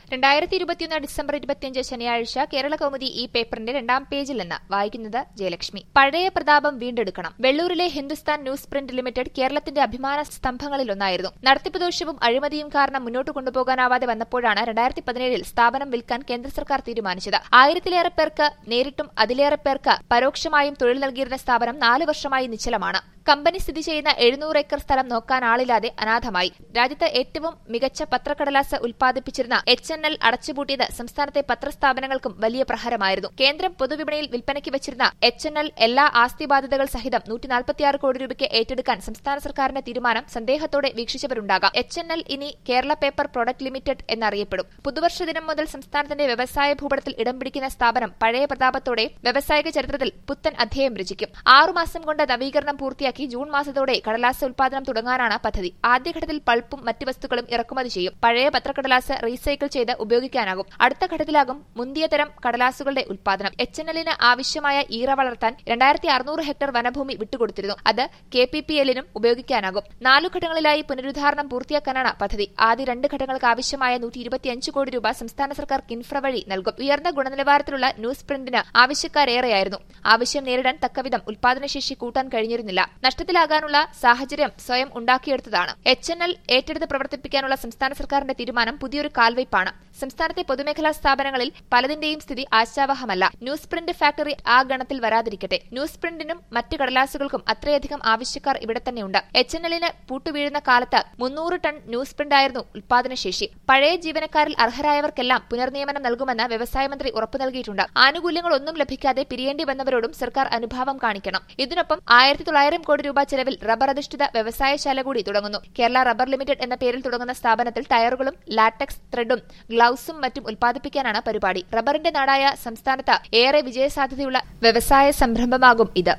രണ്ടായിരത്തി ഇരുപത്തിയൊന്ന് ഡിസംബർ ഇരുപത്തിയഞ്ച് ശനിയാഴ്ച കേരള കൗമുദി ഈ പേപ്പറിന്റെ രണ്ടാം പേജിൽ നിന്ന് വായിക്കുന്നത് ജയലക്ഷ്മി പഴയ പ്രതാപം വീണ്ടെടുക്കണം വെള്ളൂരിലെ ഹിന്ദുസ്ഥാൻ ന്യൂസ് പ്രിന്റ് ലിമിറ്റഡ് കേരളത്തിന്റെ അഭിമാന സ്തംഭങ്ങളിലൊന്നായിരുന്നു നടത്തിപ്പ് ദോഷവും അഴിമതിയും കാരണം മുന്നോട്ട് കൊണ്ടുപോകാനാവാതെ വന്നപ്പോഴാണ് രണ്ടായിരത്തി പതിനേഴിൽ സ്ഥാപനം വിൽക്കാൻ കേന്ദ്ര സർക്കാർ തീരുമാനിച്ചത് ആയിരത്തിലേറെ പേർക്ക് നേരിട്ടും അതിലേറെ പേർക്ക് പരോക്ഷമായും തൊഴിൽ നൽകിയിരുന്ന സ്ഥാപനം നാല് വർഷമായി നിശ്ചലമാണ് കമ്പനി സ്ഥിതി ചെയ്യുന്ന എഴുന്നൂറ് ഏക്കർ സ്ഥലം നോക്കാൻ ആളില്ലാതെ അനാഥമായി രാജ്യത്ത് ഏറ്റവും മികച്ച പത്രക്കടലാസ് ഉൽപ്പാദിപ്പിച്ചിരുന്ന എച്ച് എൻ എൽ അടച്ചുപൂട്ടിയത് സംസ്ഥാനത്തെ പത്രസ്ഥാപനങ്ങൾക്കും വലിയ പ്രഹരമായിരുന്നു കേന്ദ്രം പൊതുവിപണിയിൽ വിൽപ്പനയ്ക്ക് വെച്ചിരുന്ന എച്ച് എൻ എൽ എല്ലാ ആസ്തി ബാധ്യതകൾ സഹിതം നൂറ്റിനാൽപ്പത്തിയാറ് കോടി രൂപയ്ക്ക് ഏറ്റെടുക്കാൻ സംസ്ഥാന സർക്കാരിന്റെ തീരുമാനം സന്ദേഹത്തോടെ വീക്ഷിച്ചവരുണ്ടാകാം എച്ച് എൻ എൽ ഇനി കേരള പേപ്പർ പ്രൊഡക്ട് ലിമിറ്റഡ് എന്നറിയപ്പെടും പുതുവർഷ ദിനം മുതൽ സംസ്ഥാനത്തിന്റെ വ്യവസായ ഭൂപടത്തിൽ ഇടം പിടിക്കുന്ന സ്ഥാപനം പഴയ പ്രതാപത്തോടെ വ്യവസായിക ചരിത്രത്തിൽ പുത്തൻ അധ്യായം രചിക്കും ആറുമാസം കൊണ്ട് നവീകരണം പൂർത്തിയാക്കി ജൂൺ മാസത്തോടെ കടലാസ് ഉൽപാദനം തുടങ്ങാനാണ് പദ്ധതി ആദ്യഘട്ടത്തിൽ പൾപ്പും മറ്റ് വസ്തുക്കളും ഇറക്കുമതി ചെയ്യും പഴയ പത്രക്കടലാസ് റീസൈക്കിൾ ചെയ്ത് ഉപയോഗിക്കാനാകും അടുത്ത ഘട്ടത്തിലാകും മുന്തിയ തരം കടലാസുകളുടെ ഉൽപാദനം എച്ച് എൻ എല്ലിന് ആവശ്യമായ ഈറ വളർത്താൻ രണ്ടായിരത്തി അറുന്നൂറ് ഹെക്ടർ വനഭൂമി വിട്ടുകൊടുത്തിരുന്നു അത് കെ പി പി എല്ലിനും ഉപയോഗിക്കാനാകും നാലു ഘട്ടങ്ങളിലായി പുനരുദ്ധാരണം പൂർത്തിയാക്കാനാണ് പദ്ധതി ആദ്യ രണ്ട് ഘട്ടങ്ങൾക്ക് ആവശ്യമായ നൂറ്റി ഇരുപത്തിയഞ്ച് കോടി രൂപ സംസ്ഥാന സർക്കാർ കിൻഫ്ര വഴി നൽകും ഉയർന്ന ഗുണനിലവാരത്തിലുള്ള ന്യൂസ് പ്രിന്റിന് ആവശ്യക്കാരേറെയായിരുന്നു ആവശ്യം നേരിടാൻ തക്കവിധം ഉൽപാദനശേഷി കൂട്ടാൻ കഴിഞ്ഞിരുന്നില്ല നഷ്ടത്തിലാകാനുള്ള സാഹചര്യം സ്വയം ഉണ്ടാക്കിയെടുത്തതാണ് എച്ച് എൻ എൽ ഏറ്റെടുത്ത് പ്രവർത്തിപ്പിക്കാനുള്ള സംസ്ഥാന സർക്കാരിന്റെ തീരുമാനം പുതിയൊരു കാൽവയ്പാണ് സംസ്ഥാനത്തെ പൊതുമേഖലാ സ്ഥാപനങ്ങളിൽ പലതിന്റെയും സ്ഥിതി ആശാവഹമല്ല ന്യൂസ് പ്രിന്റ് ഫാക്ടറി ആ ഗണത്തിൽ വരാതിരിക്കട്ടെ ന്യൂസ് പ്രിന്റിനും മറ്റ് കടലാസുകൾക്കും അത്രയധികം ആവശ്യക്കാർ ഇവിടെ തന്നെയുണ്ട് എച്ച് എൻ എല്ലിന് പൂട്ടുവീഴുന്ന കാലത്ത് മുന്നൂറ് ടൺ ന്യൂസ് പ്രിന്റായിരുന്നു ഉൽപാദനശേഷി പഴയ ജീവനക്കാരിൽ അർഹരായവർക്കെല്ലാം പുനർനിയമനം നൽകുമെന്ന് വ്യവസായ മന്ത്രി ഉറപ്പു നൽകിയിട്ടുണ്ട് ആനുകൂല്യങ്ങളൊന്നും ലഭിക്കാതെ പിരിയേണ്ടി വന്നവരോടും സർക്കാർ അനുഭാവം കാണിക്കണം ഇതിനൊപ്പം ആയിരത്തി തൊള്ളായിരം കോടി രൂപ ചെലവിൽ റബ്ബർ അധിഷ്ഠിത വ്യവസായശാല കൂടി തുടങ്ങുന്നു കേരള റബ്ബർ ലിമിറ്റഡ് എന്ന പേരിൽ തുടങ്ങുന്ന സ്ഥാപനത്തിൽ ടയറുകളും ലാറ്റക്സ് ത്രെഡും ഗ്ലൌസും മറ്റും ഉൽപ്പാദിപ്പിക്കാനാണ് പരിപാടി റബ്ബറിന്റെ നാടായ സംസ്ഥാനത്ത് ഏറെ വിജയസാധ്യതയുള്ള വ്യവസായ സംരംഭമാകും ഇത്